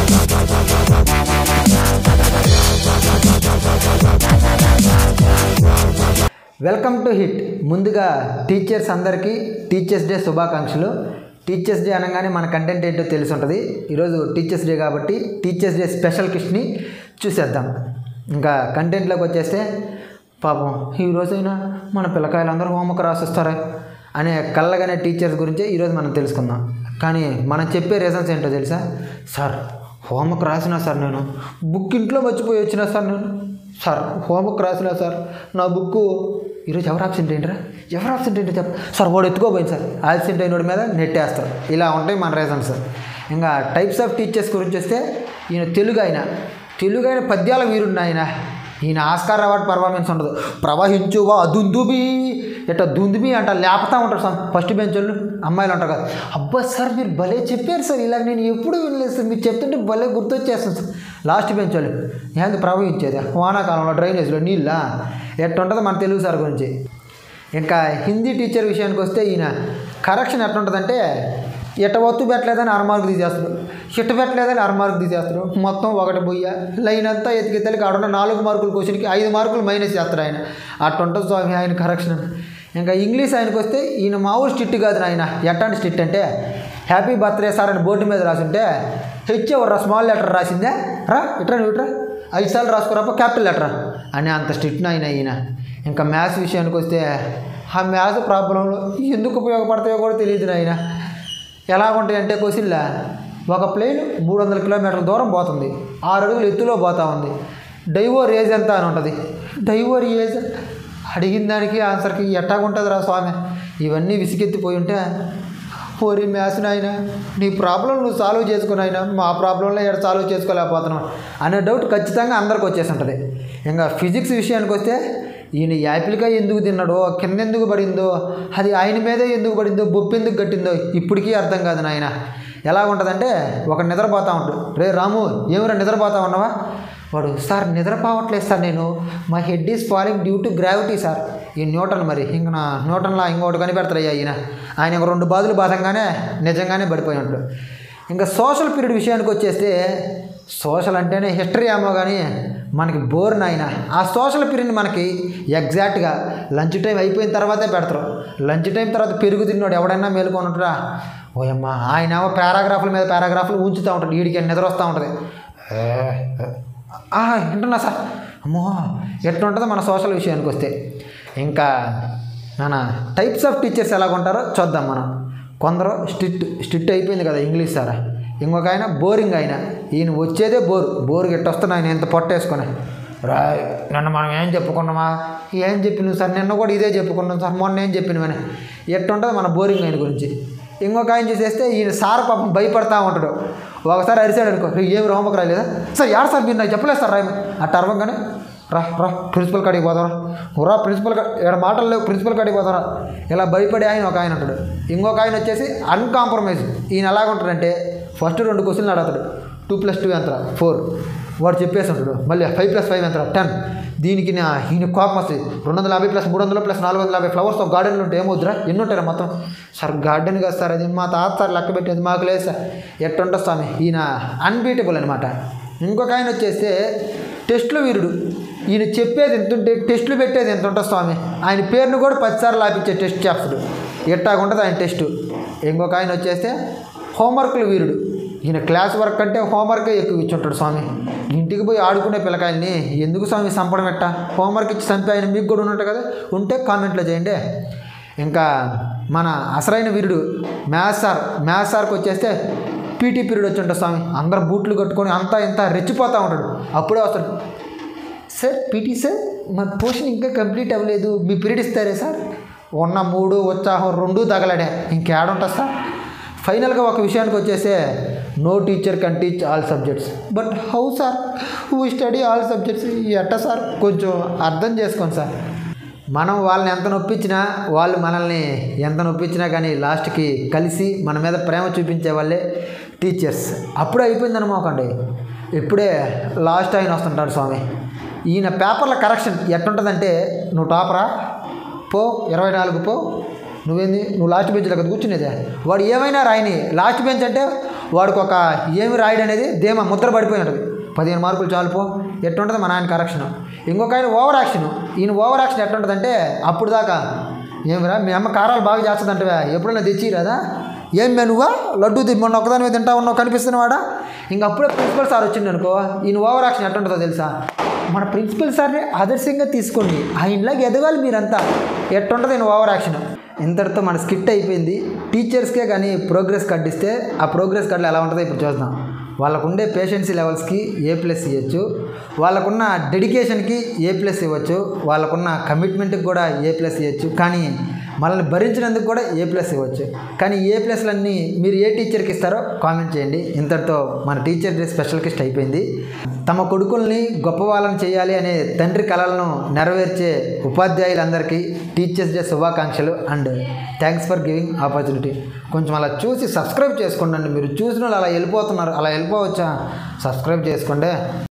welcome to hit ముందుగా teachers అందరికీ teachers day శుభాకాంక్షలు టీచర్స్ డే అనగానే మన కంటెంట్ ఏంటో తెలిసి ఉంటుంది ఈరోజు టీచర్స్ డే కాబట్టి టీచర్స్ డే స్పెషల్ కిష్ని చూసేద్దాం ఇంకా కంటెంట్లోకి వచ్చేస్తే పాపం ఈ రోజైనా మన పిల్లకాయలందరూ హోంవర్క్ రాసిస్తారా అనే కళ్ళగానే టీచర్స్ గురించి ఈరోజు మనం తెలుసుకుందాం కానీ మనం చెప్పే రీజన్స్ ఏంటో తెలుసా సార్ హోంవర్క్ రాసినా సార్ నేను బుక్ ఇంట్లో మర్చిపోయి వచ్చినా సార్ నేను సార్ హోంవర్క్ రాసినా సార్ నా బుక్ ఈరోజు ఎవరు ఆబ్సెంట్ ఏంటరా ఎవరు ఆబ్సెంట్ ఏంటో చెప్ప సార్ వాడు ఎత్తుకోపోయింది సార్ ఆబ్సెంట్ అయిన వాడి మీద నెట్టేస్తారు ఇలా ఉంటాయి మన రీజన్స్ ఇంకా టైప్స్ ఆఫ్ టీచర్స్ గురించి వస్తే ఈయన తెలుగు ఆయన తెలుగు ఆయన పద్యాల వీరుడు ఆయన ఈయన ఆస్కార్ అవార్డ్ పర్ఫార్మెన్స్ ఉండదు ప్రవహించువా దుందుబి ఎట్ట దుందుబి అంట లేపుతా ఉంటారు సార్ ఫస్ట్ బెంచ్ వాళ్ళు అమ్మాయిలు ఉంటారు కదా అబ్బా సార్ మీరు భలే చెప్పారు సార్ ఇలా నేను ఎప్పుడు వినలేదు సార్ మీరు చెప్తుంటే భలే గుర్తొచ్చేస్తుంది సార్ లాస్ట్ బెంచ్ వాళ్ళు ఏంది ప్రవహించేది వానాకాలంలో డ్రైనేజ్లో నీళ్ళ ఎట్టుంటుందో మన తెలుగు సార్ గురించి ఇంకా హిందీ టీచర్ విషయానికి వస్తే ఈయన కరెక్షన్ ఎట్లుంటుందంటే ఇట్ట ఒత్తు పెట్టలేదని అర మార్కు తీసేస్తాడు ఇట్ట పెట్టలేదని అర మార్కు తీసేస్తాడు మొత్తం ఒకటి బొయ్య లైన్ అంతా ఎతికెత్తలకి ఆడున్న నాలుగు మార్కుల క్వశ్చన్కి ఐదు మార్కులు మైనస్ చేస్తాడు ఆయన అట్టుంటుంది స్వామి ఆయన కరెక్షన్ ఇంకా ఇంగ్లీష్ ఆయనకు వస్తే ఈయన మామూలు స్టిట్ కాదు ఆయన ఎట్లాంటి స్టిట్ అంటే హ్యాపీ బర్త్డే సార్ అని బోర్డు మీద రాసుంటే హెచ్ ఎవర్రా స్మాల్ లెటర్ రాసిందే రా ఇట్రా నువ్వు ఇట్రా ఐదు సార్లు రాసుకోరాప క్యాపిటల్ లెటర్ అని అంత స్ట్రిక్ట్ ఆయన ఈయన ఇంకా మ్యాథ్స్ విషయానికి వస్తే ఆ మ్యాథ్స్ ప్రాబ్లంలో ఎందుకు ఉపయోగపడతాయో కూడా తెలియదు ఆయన ఎలా ఉంటాయి అంటే క్వశ్చన్లా ఒక ప్లేన్ మూడు వందల కిలోమీటర్ల దూరం పోతుంది ఆరు అడుగులు ఎత్తులో పోతా ఉంది డైవోర్ ఏజ్ ఎంత అని ఉంటుంది డైవోర్ ఏజ్ అడిగిన దానికి ఆన్సర్కి ఎట్టాగుంటుంది రా స్వామి ఇవన్నీ విసిగెత్తిపోయి ఉంటే ఓరి మ్యాథ్స్ నాయన నీ ప్రాబ్లం నువ్వు సాల్వ్ చేసుకుని అయినా మా ప్రాబ్లంలో ఎక్కడ సాల్వ్ చేసుకోలేకపోతున్నావు అనే డౌట్ ఖచ్చితంగా అందరికి వచ్చేసి ఉంటుంది ఇంకా ఫిజిక్స్ విషయానికి వస్తే ఈయన యాపిల్కాయ ఎందుకు తిన్నాడో కింద ఎందుకు పడిందో అది ఆయన మీదే ఎందుకు పడిందో బొప్పు ఎందుకు కట్టిందో ఇప్పటికీ అర్థం కాదు నాయన ఎలా ఉంటుందంటే ఒక నిద్రపోతా ఉంటాడు రే రాము ఏమిరా నిద్రపోతా ఉన్నావా వాడు సార్ నిద్రపోవట్లేదు సార్ నేను మా head is falling due to gravity sir ఈ న్యూటన్ మరి ఇంక నా న్యూటన్లా ఇంకోటి కనిపెడతారయ్యా ఈయన ఆయన ఇంక రెండు బాధలు బాధంగానే నిజంగానే పడిపోయి ఉంటాడు ఇంకా సోషల్ పీరియడ్ విషయానికి వచ్చేస్తే సోషల్ అంటేనే హిస్టరీ ఏమో కానీ మనకి బోర్ నాయన ఆ సోషల్ పీరియడ్ మనకి ఎగ్జాక్ట్గా లంచ్ టైం అయిపోయిన తర్వాతే పెడతారు లంచ్ టైం తర్వాత పెరుగు తిన్నాడు ఎవడైనా మేలుకొని ఉంటారా ఓయమ్మ ఆయన ఏమో పారాగ్రాఫ్ల మీద పారాగ్రాఫ్లు ఉంచుతూ ఉంటాడు వీడికి నిద్ర వస్తూ ఉంటుంది ఆ, వింటున్నా సార్ అమ్మో ఎట్లుంటుందో మన సోషల్ విషయానికి వస్తే ఇంకా మన టైప్స్ ఆఫ్ టీచర్స్ ఎలాగుంటారో చూద్దాం మనం కొందరు స్ట్రిక్ట్ స్ట్రిక్ట్ అయిపోయింది కదా ఇంగ్లీష్ సార్ ఇంకొక ఆయన బోరింగ్ ఆయన ఈయన వచ్చేదే బోరు బోరు గిట్ట వస్తున్నా ఆయన ఎంత పొట్టేసుకొని రాయ్ నిన్న మనం ఏం చెప్పుకున్నామా ఏం చెప్పినావు సార్ నిన్న కూడా ఇదే చెప్పుకున్నాం సార్ మొన్న ఏం చెప్పినవని ఎట్టుంటుంది మన బోరింగ్ ఆయన గురించి ఇంకొక ఆయన చూసేస్తే ఈయన సార్ పాపం భయపడతా ఉంటాడు ఒకసారి అరిసాడు అనుకో "రేయ్, ఏం రోమకు రాలేదా సార్ యాడ సార్ మీరు నాకు చెప్పలేదు సార్ రాయమ అట్ట అరవంగానే రా రా ప్రిన్సిపల్ కాడికి పోతారా రా ప్రిన్సిపల్ కా ఇక్కడ మాటలు లేవు ప్రిన్సిపల్ కాడికి పోతారా ఇలా భయపడే ఆయన ఒక ఆయన ఉంటాడు ఇంకొక ఆయన వచ్చేసి అన్కాంప్రమైజ్ ఈయన ఎలాగుంటాడంటే ఫస్ట్ రెండు క్వశ్చన్లు అడుగుతాడు టూ ప్లస్ టూ ఎంత ఫోర్ వాడు చెప్పేసి ఉంటాడు మళ్ళీ ఫైవ్ ప్లస్ ఫైవ్ ఎంత టెన్ దీనికి నా ఈయన కోపం వస్తుంది రెండు వందల యాభై ప్లస్ మూడు వందలు ప్లస్ నాలుగు వందల యాభై ఫ్లవర్స్ ఒక గార్డెన్లో ఉంటే ఏమవుద్దురా ఎన్ని ఉంటారా మొత్తం సార్ గార్డెన్ కదా సార్ అది మా తాత సార్ లెక్క పెట్టేది మాకు లేదు సార్ ఎట్టుంటుంది స్వామి ఈయన అన్బీటబుల్ అనమాట ఇంకొక ఆయన వచ్చేస్తే టెస్ట్లో వీరుడు ఈయన చెప్పేది ఎంత ఉంటే టెస్టులు పెట్టేది ఎంత ఉంటుంది స్వామి ఆయన పేరును కూడా పదిసార్లు ఆపించే టెస్ట్ చేస్తాడు ఎట్టాగుంటుంది ఆయన టెస్ట్ ఇంకొక ఆయన వచ్చేస్తే హోంవర్క్లు వీరుడు ఈయన క్లాస్ వర్క్ అంటే హోంవర్కే ఎక్కువ ఇచ్చుంటాడు స్వామి ఇంటికి పోయి ఆడుకునే పిల్లకాయల్ని ఎందుకు స్వామి చంపడం ఎట్టా హోంవర్క్ ఇచ్చి చంపి ఆయన మీకు కూడా ఉన్నట్టు కదా ఉంటే కామెంట్లో చేయండి ఇంకా మన అసలైన వీరుడు మ్యాథ్స్ సార్ మ్యాథ్స్ సార్కి వచ్చేస్తే పీటీ పీరియడ్ వచ్చి ఉంటుంది స్వామి అందరు బూట్లు కట్టుకొని అంతా ఇంత రెచ్చిపోతూ ఉంటాడు అప్పుడే వస్తాడు సార్ పీటీ సార్ మా పోషన్ ఇంకా కంప్లీట్ అవ్వలేదు మీ పీరియడ్ ఇస్తారే సార్ ఉన్న మూడు ఉత్సాహం రెండు తగలడే ఇంకేడుంటుంది సార్ ఫైనల్గా ఒక విషయానికి వచ్చేస్తే no teacher can teach all subjects but how sir who study all subjects ఎట్ట సార్ కొంచెం అర్థం చేసుకోండి సార్ మనం వాళ్ళని ఎంత నొప్పించినా వాళ్ళు మనల్ని ఎంత నొప్పించినా కానీ లాస్ట్కి కలిసి మన మీద ప్రేమ చూపించే వాళ్ళే టీచర్స్ అప్పుడే అయిపోయింది అనుకోకండి ఇప్పుడే లాస్ట్ ఆయన వస్తుంటాడు స్వామి ఈయన పేపర్ల కరెక్షన్ ఎట్టుంటుందంటే నువ్వు టాపరా పో ఇరవై నాలుగు పో నువ్వేంది నువ్వు లాస్ట్ బెంచ్లో కదా కూర్చునేదే వాడు ఏమైనా రాయని లాస్ట్ బెంచ్ అంటే వాడికి ఒక ఏమి రాయడం అనేది ధీమా ముద్ర పడిపోయి ఉంటుంది పదిహేను మార్కులు చాలుపో ఎట్టుంటుంది మా నాయన కరెక్షన్ ఇంకొక ఆయన ఓవర్ యాక్షన్ ఈయన ఓవర్ యాక్షన్ ఎట్టుంటుందంటే అప్పుడు దాకా ఏమిరా మీ అమ్మ కారాలు బాగా చేస్తుందంటవా ఎప్పుడైనా తెచ్చి రాదా ఏం మే నువ్వా లడ్డు తి- మొన్న ఒకదాని తింటా ఉన్నావు కనిపిస్తున్నవాడా ఇంక అప్పుడే ప్రిన్సిపల్ సార్ వచ్చిండు అనుకో ఈయన ఓవర్ యాక్షన్ ఎట్టుంటుందో తెలుసా మన ప్రిన్సిపల్ సార్ని ఆదర్శంగా తీసుకోండి ఆయనలాగా ఎదగాలి మీరంతా ఎట్టుంటుంది ఈయన ఓవర్ యాక్షన్ ఇంతటితో మన స్కిట్ అయిపోయింది టీచర్స్కే కానీ ప్రోగ్రెస్ కార్డ్ ఇస్తే ఆ ప్రోగ్రెస్ కార్డులో ఎలా ఉంటుందో ఇప్పుడు చూద్దాం వాళ్ళకుండే పేషెన్సీ లెవెల్స్కి ఏ ప్లస్ ఇవ్వచ్చు వాళ్ళకున్న డెడికేషన్కి ఏ ప్లస్ ఇవ్వచ్చు వాళ్ళకున్న కమిట్మెంట్కి కూడా ఏ ప్లస్ ఇవ్వచ్చు కానీ మనల్ని భరించినందుకు కూడా ఏ ప్లస్ ఇవ్వచ్చు కానీ ఏ ప్లస్లన్నీ మీరు ఏ టీచర్కి ఇస్తారో కామెంట్ చేయండి ఇంతటితో మన టీచర్ డే స్పెషల్ కిస్ట్ అయిపోయింది తమ కొడుకుల్ని గొప్ప వాళ్ళని చేయాలి అనే తండ్రి కళలను నెరవేర్చే ఉపాధ్యాయులందరికీ టీచర్స్ డే శుభాకాంక్షలు and thanks for giving opportunity కొంచెం అలా చూసి సబ్స్క్రైబ్ చేసుకోండి మీరు చూసిన వాళ్ళు అలా వెళ్ళిపోతున్నారు అలా వెళ్ళిపోవచ్చా సబ్స్క్రైబ్ చేసుకోండి